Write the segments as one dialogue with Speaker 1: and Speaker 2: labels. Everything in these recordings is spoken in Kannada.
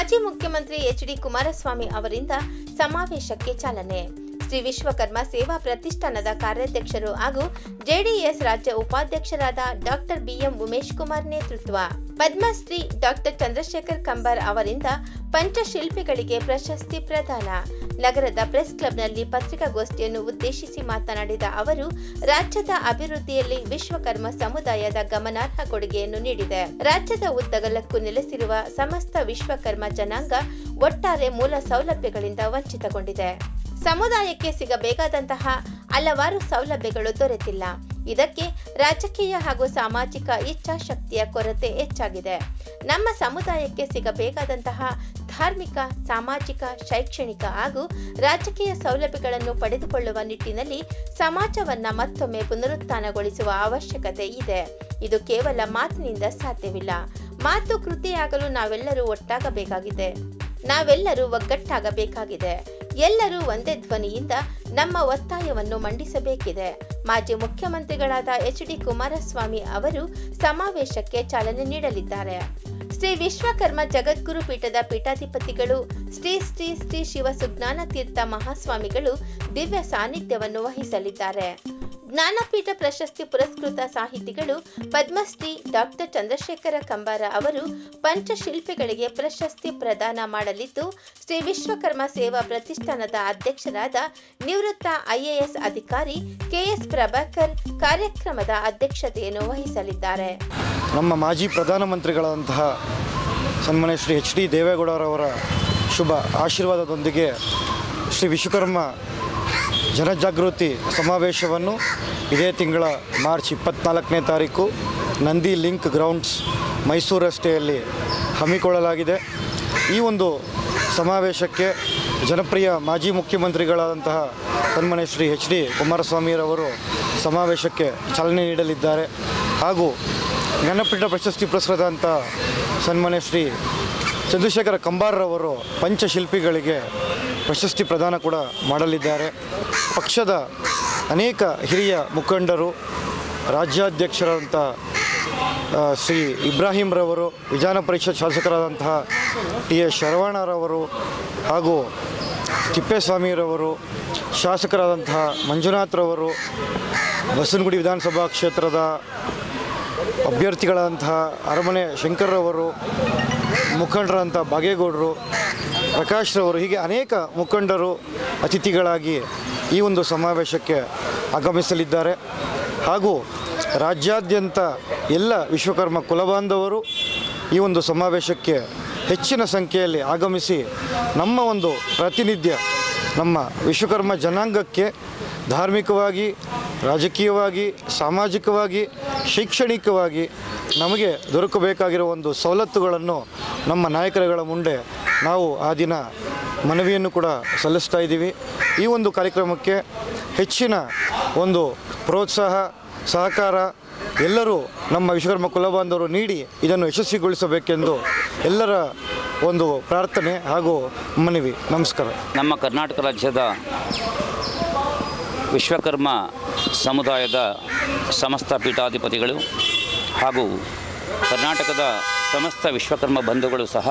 Speaker 1: ಮಾಜಿ ಮುಖ್ಯಮಂತ್ರಿ ಎಚ್ ಡಿ ಕುಮಾರಸ್ವಾಮಿ ಅವರಿಂದ ಸಮಾವೇಶಕ್ಕೆ ಚಾಲನೆ ಶ್ರೀ ವಿಶ್ವಕರ್ಮ ಸೇವಾ ಪ್ರತಿಷ್ಠಾನದ ಕಾರ್ಯಾಧ್ಯಕ್ಷರು ಹಾಗೂ ಜೆಡಿಎಸ್ ರಾಜ್ಯ ಉಪಾಧ್ಯಕ್ಷರಾದ ಡಾಕ್ಟರ್ ಬಿಎಂ ಉಮೇಶ್ ಕುಮಾರ್ ನೇತೃತ್ವ ಪದ್ಮಶ್ರೀ ಡಾಕ್ಟರ್ ಚಂದ್ರಶೇಖರ್ ಕಂಬಾರ್ ಅವರಿಂದ ಪಂಚಶಿಲ್ಪಿಗಳಿಗೆ ಪ್ರಶಸ್ತಿ ಪ್ರದಾನ ನಗರದ ಪ್ರೆಸ್ ಕ್ಲಬ್ನಲ್ಲಿ ಪತ್ರಿಕಾಗೋಷ್ಠಿಯನ್ನು ಉದ್ದೇಶಿಸಿ ಮಾತನಾಡಿದ ಅವರು ರಾಜ್ಯದ ಅಭಿವೃದ್ಧಿಯಲ್ಲಿ ವಿಶ್ವಕರ್ಮ ಸಮುದಾಯದ ಗಮನಾರ್ಹ ಕೊಡುಗೆಯನ್ನು ನೀಡಿದೆ ರಾಜ್ಯದ ಉದ್ದಗಲಕ್ಕೂ ನೆಲೆಸಿರುವ ಸಮಸ್ತ ವಿಶ್ವಕರ್ಮ ಜನಾಂಗ ಒಟ್ಟಾರೆ ಮೂಲ ಸೌಲಭ್ಯಗಳಿಂದ ವಂಚಿತಗೊಂಡಿದೆ ಸಮುದಾಯಕ್ಕೆ ಸಿಗಬೇಕಾದಂತಹ ಹಲವಾರು ಸೌಲಭ್ಯಗಳು ದೊರೆತಿಲ್ಲ ಇದಕ್ಕೆ ರಾಜಕೀಯ ಹಾಗೂ ಸಾಮಾಜಿಕ ಇಚ್ಛಾಶಕ್ತಿಯ ಕೊರತೆ ಹೆಚ್ಚಾಗಿದೆ ನಮ್ಮ ಸಮುದಾಯಕ್ಕೆ ಸಿಗಬೇಕಾದಂತಹ ಧಾರ್ಮಿಕ ಸಾಮಾಜಿಕ ಶೈಕ್ಷಣಿಕ ಹಾಗೂ ರಾಜಕೀಯ ಸೌಲಭ್ಯಗಳನ್ನು ಪಡೆದುಕೊಳ್ಳುವ ನಿಟ್ಟಿನಲ್ಲಿ ಸಮಾಜವನ್ನ ಮತ್ತೊಮ್ಮೆ ಪುನರುತ್ಥಾನಗೊಳಿಸುವ ಅವಶ್ಯಕತೆ ಇದೆ ಇದು ಕೇವಲ ಮಾತಿನಿಂದ ಸಾಧ್ಯವಿಲ್ಲ ಮಾತು ಕೃತಿಯಾಗಲು ನಾವೆಲ್ಲರೂ ಒಟ್ಟಾಗಬೇಕಾಗಿದೆ ನಾವೆಲ್ಲರೂ ಒಗ್ಗಟ್ಟಾಗಬೇಕಾಗಿದೆ ಎಲ್ಲರೂ ಒಂದೇ ಧ್ವನಿಯಿಂದ ನಮ್ಮ ಒತ್ತಾಯವನ್ನು ಮಂಡಿಸಬೇಕಿದೆ ಮಾಜಿ ಮುಖ್ಯಮಂತ್ರಿಗಳಾದ ಎಚ್ ಡಿ ಕುಮಾರಸ್ವಾಮಿ ಅವರು ಸಮಾವೇಶಕ್ಕೆ ಚಾಲನೆ ನೀಡಲಿದ್ದಾರೆ ಶ್ರೀ ವಿಶ್ವಕರ್ಮ ಜಗದ್ಗುರು ಪೀಠದ ಪೀಠಾಧಿಪತಿಗಳು ಶ್ರೀ ಶ್ರೀ ಶ್ರೀ ಶಿವ ಸುಜ್ಞಾನ ತೀರ್ಥ ಮಹಾಸ್ವಾಮಿಗಳು ದಿವ್ಯ ಸಾನ್ನಿಧ್ಯವನ್ನು ವಹಿಸಲಿದ್ದಾರೆ ಜ್ಞಾನಪೀಠ ಪ್ರಶಸ್ತಿ ಪುರಸ್ಕೃತ ಸಾಹಿತಿಗಳು ಪದ್ಮಶ್ರೀ ಡಾಕ್ಟರ್ ಚಂದ್ರಶೇಖರ ಕಂಬಾರ ಅವರು ಪಂಚಶಿಲ್ಪಿಗಳಿಗೆ ಪ್ರಶಸ್ತಿ ಪ್ರದಾನ ಮಾಡಲಿದ್ದು ಶ್ರೀ ವಿಶ್ವಕರ್ಮ ಸೇವಾ ಪ್ರತಿಷ್ಠಾನದ ಅಧ್ಯಕ್ಷರಾದ ನಿವೃತ್ತ ಐಎಎಸ್ ಅಧಿಕಾರಿ ಕೆಎಸ್ ಪ್ರಭಾಕರ್ ಕಾರ್ಯಕ್ರಮದ ಅಧ್ಯಕ್ಷತೆಯನ್ನು ವಹಿಸಲಿದ್ದಾರೆ
Speaker 2: ನಮ್ಮ ಮಾಜಿ ಪ್ರಧಾನಮಂತ್ರಿಗಳಾದಂತಹ ಸನ್ಮಾನ್ಯ ಶ್ರೀ ಎಚ್ ಡಿ ದೇವೇಗೌಡರವರ ಶುಭ ಆಶೀರ್ವಾದದೊಂದಿಗೆ ಶ್ರೀ ವಿಶ್ವಕರ್ಮ ಜನಜಾಗೃತಿ ಸಮಾವೇಶವನ್ನು ಇದೇ ತಿಂಗಳ ಮಾರ್ಚ್ ಇಪ್ಪತ್ತ್ನಾಲ್ಕನೇ ತಾರೀಕು ನಂದಿ ಲಿಂಕ್ ಗ್ರೌಂಡ್ಸ್ ಮೈಸೂರು ರಸ್ತೆಯಲ್ಲಿ ಹಮ್ಮಿಕೊಳ್ಳಲಾಗಿದೆ ಈ ಒಂದು ಸಮಾವೇಶಕ್ಕೆ ಜನಪ್ರಿಯ ಮಾಜಿ ಮುಖ್ಯಮಂತ್ರಿಗಳಾದಂತಹ ಸನ್ಮಾನ್ಯ ಶ್ರೀ ಎಚ್ ಡಿ ಕುಮಾರಸ್ವಾಮಿರವರು ಸಮಾವೇಶಕ್ಕೆ ಚಾಲನೆ ನೀಡಲಿದ್ದಾರೆ ಹಾಗೂ ಜ್ಞಾನಪೀಠ ಪ್ರಶಸ್ತಿ ಪುರಸ್ಕೃತ ಸನ್ಮಾನ್ಯ ಶ್ರೀ ಚಂದ್ರಶೇಖರ ಕಂಬಾರ್ರವರು ಪಂಚಶಿಲ್ಪಿಗಳಿಗೆ ಪ್ರಶಸ್ತಿ ಪ್ರದಾನ ಕೂಡ ಮಾಡಲಿದ್ದಾರೆ ಪಕ್ಷದ ಅನೇಕ ಹಿರಿಯ ಮುಖಂಡರು ರಾಜ್ಯಾಧ್ಯಕ್ಷರಾದಂಥ ಆ, ಶ್ರೀ ಇಬ್ರಾಹಿಂರವರು ವಿಧಾನ ಪರಿಷತ್ ಶಾಸಕರಾದಂತಹ ಟಿ ಎಸ್ ಶರವಣರವರು ಹಾಗೂ ತಿಪ್ಪೇಸ್ವಾಮಿರವರು ಶಾಸಕರಾದಂತಹ ಮಂಜುನಾಥ್ರವರು ಬಸವನಗುಡಿ ವಿಧಾನಸಭಾ ಕ್ಷೇತ್ರದ ಅಭ್ಯರ್ಥಿಗಳಾದಂತಹ ಅರಮನೆ ಶಂಕರ್ರವರು ಮುಖಂಡರಂಥ ಬಾಗೇಗೌಡರು ಪ್ರಕಾಶ್ರವರು ಹೀಗೆ ಅನೇಕ ಮುಖಂಡರು ಅತಿಥಿಗಳಾಗಿ ಈ ಒಂದು ಸಮಾವೇಶಕ್ಕೆ ಆಗಮಿಸಲಿದ್ದಾರೆ ಹಾಗೂ ರಾಜ್ಯಾದ್ಯಂತ ಎಲ್ಲ ವಿಶ್ವಕರ್ಮ ಕುಲಬಾಂಧವರು ಈ ಒಂದು ಸಮಾವೇಶಕ್ಕೆ ಹೆಚ್ಚಿನ ಸಂಖ್ಯೆಯಲ್ಲಿ ಆಗಮಿಸಿ ನಮ್ಮ ಒಂದು ಪ್ರಾತಿನಿಧ್ಯ ನಮ್ಮ ವಿಶ್ವಕರ್ಮ ಜನಾಂಗಕ್ಕೆ ಧಾರ್ಮಿಕವಾಗಿ ರಾಜಕೀಯವಾಗಿ ಸಾಮಾಜಿಕವಾಗಿ ಶೈಕ್ಷಣಿಕವಾಗಿ ನಮಗೆ ದೊರಕಬೇಕಾಗಿರೋ ಒಂದು ಸವಲತ್ತುಗಳನ್ನು ನಮ್ಮ ನಾಯಕರುಗಳ ಮುಂದೆ ನಾವು ಆ ದಿನ ಮನವಿಯನ್ನು ಕೂಡ ಸಲ್ಲಿಸ್ತಾ ಇದ್ದೀವಿ ಈ ಒಂದು ಕಾರ್ಯಕ್ರಮಕ್ಕೆ ಹೆಚ್ಚಿನ ಒಂದು ಪ್ರೋತ್ಸಾಹ ಸಹಕಾರ ಎಲ್ಲರೂ ನಮ್ಮ ವಿಶ್ವಕರ್ಮ ಕುಲಬಾಂಧವರು ನೀಡಿ ಇದನ್ನು ಯಶಸ್ವಿಗೊಳಿಸಬೇಕೆಂದು ಎಲ್ಲರ ಒಂದು ಪ್ರಾರ್ಥನೆ ಹಾಗೂ ಮನವಿ ನಮಸ್ಕಾರ
Speaker 3: ನಮ್ಮ ಕರ್ನಾಟಕ ರಾಜ್ಯದ ವಿಶ್ವಕರ್ಮ ಸಮುದಾಯದ ಸಮಸ್ತ ಪೀಠಾಧಿಪತಿಗಳು ಹಾಗೂ ಕರ್ನಾಟಕದ ಸಮಸ್ತ ವಿಶ್ವಕರ್ಮ ಬಂಧುಗಳು ಸಹ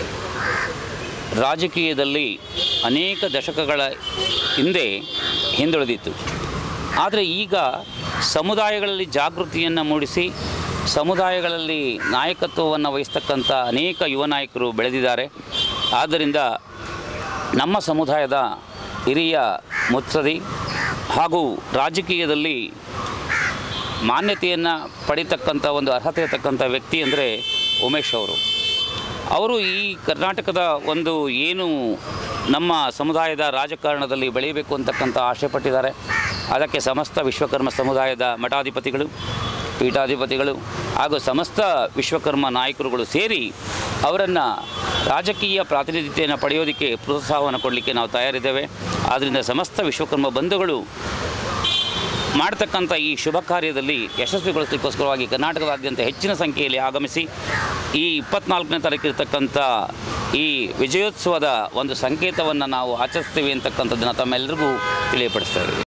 Speaker 3: ರಾಜಕೀಯದಲ್ಲಿ ಅನೇಕ ದಶಕಗಳ ಹಿಂದೆ ಹಿಂದುಳಿದಿತ್ತು ಆದರೆ ಈಗ ಸಮುದಾಯಗಳಲ್ಲಿ ಜಾಗೃತಿಯನ್ನು ಮೂಡಿಸಿ ಸಮುದಾಯಗಳಲ್ಲಿ ನಾಯಕತ್ವವನ್ನು ವಹಿಸ್ತಕ್ಕಂಥ ಅನೇಕ ಯುವ ನಾಯಕರು ಬೆಳೆದಿದ್ದಾರೆ ಆದ್ದರಿಂದ ನಮ್ಮ ಸಮುದಾಯದ ಹಿರಿಯ ಮುತ್ಸದಿ ಹಾಗೂ ರಾಜಕೀಯದಲ್ಲಿ ಮಾನ್ಯತೆಯನ್ನು ಪಡಿತಕ್ಕಂಥ ಒಂದು ಅರ್ಹತೆ ಇರತಕ್ಕಂಥ ವ್ಯಕ್ತಿ ಅಂದರೆ ಉಮೇಶ್ ಅವರು ಅವರು ಈ ಕರ್ನಾಟಕದ ಒಂದು ಏನು ನಮ್ಮ ಸಮುದಾಯದ ರಾಜಕಾರಣದಲ್ಲಿ ಬೆಳೆಯಬೇಕು ಅಂತಕ್ಕಂಥ ಆಶೆ ಪಟ್ಟಿದ್ದಾರೆ ಅದಕ್ಕೆ ಸಮಸ್ತ ವಿಶ್ವಕರ್ಮ ಸಮುದಾಯದ ಮಠಾಧಿಪತಿಗಳು ಪೀಠಾಧಿಪತಿಗಳು ಹಾಗೂ ಸಮಸ್ತ ವಿಶ್ವಕರ್ಮ ನಾಯಕರುಗಳು ಸೇರಿ ಅವರನ್ನು ರಾಜಕೀಯ ಪ್ರಾತಿನಿಧ್ಯತೆಯನ್ನು ಪಡೆಯೋದಕ್ಕೆ ಪ್ರೋತ್ಸಾಹವನ್ನು ಕೊಡಲಿಕ್ಕೆ ನಾವು ತಯಾರಿದ್ದೇವೆ ಆದ್ದರಿಂದ ಸಮಸ್ತ ವಿಶ್ವಕರ್ಮ ಬಂಧುಗಳು ಮಾಡ್ತಕ್ಕಂಥ ಈ ಶುಭ ಕಾರ್ಯದಲ್ಲಿ ಯಶಸ್ವಿಗೊಳಿಸಲಿಕ್ಕೋಸ್ಕರವಾಗಿ ಕರ್ನಾಟಕದಾದ್ಯಂತ ಹೆಚ್ಚಿನ ಸಂಖ್ಯೆಯಲ್ಲಿ ಆಗಮಿಸಿ ಈ ಇಪ್ಪತ್ನಾಲ್ಕನೇ ತಾರೀಕು ಇರತಕ್ಕಂಥ ಈ ವಿಜಯೋತ್ಸವದ ಒಂದು ಸಂಕೇತವನ್ನು ನಾವು ಆಚರಿಸ್ತೀವಿ ಅಂತಕ್ಕಂಥದ್ದನ್ನು ತಮ್ಮೆಲ್ಲರಿಗೂ ತಿಳಿಯಪಡಿಸ್ತಾ ಇದ್ದೀವಿ